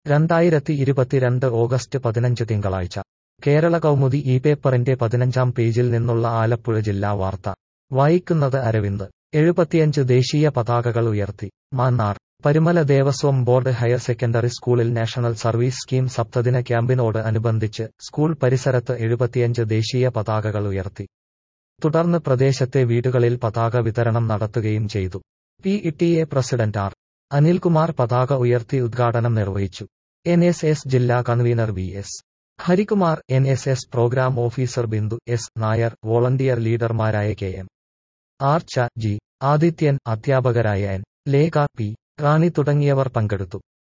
രണ്ടായിരത്തി ഇരുപത്തിരണ്ട് ഓഗസ്റ്റ് പതിനഞ്ച് തിങ്കളാഴ്ച കേരള കൗമുദി ഈ പേപ്പറിന്റെ പതിനഞ്ചാം പേജിൽ നിന്നുള്ള ആലപ്പുഴ ജില്ലാ വാർത്ത വായിക്കുന്നത് അരവിന്ദ് എഴുപത്തിയഞ്ച് ദേശീയ പതാകകൾ ഉയർത്തി Mannar Parumala Devaswom board higher secondary സ്കൂളിൽ നാഷണൽ സർവീസ് സ്കീം സപ്തദിന ക്യാമ്പിനോട് അനുബന്ധിച്ച് സ്കൂൾ പരിസരത്ത് എഴുപത്തിയഞ്ച് ദേശീയ പതാകകൾ ഉയർത്തി തുടർന്ന് പ്രദേശത്തെ വീടുകളിൽ പതാക വിതരണം നടത്തുകയും ചെയ്തു P T A president R Anilkumar പതാക ഉയർത്തി ഉദ്ഘാടനം നിർവഹിച്ചു എൻ എസ് എസ് ജില്ലാ convener V S Harikumar N S S programme officer Bindu S Nair volunteer ലീഡർമാരായ കെ എം ആർ ച ജി ആദിത്യൻ അധ്യാപകരായ എൻ ലേഖ പി റാണി തുടങ്ങിയവർ പങ്കെടുത്തു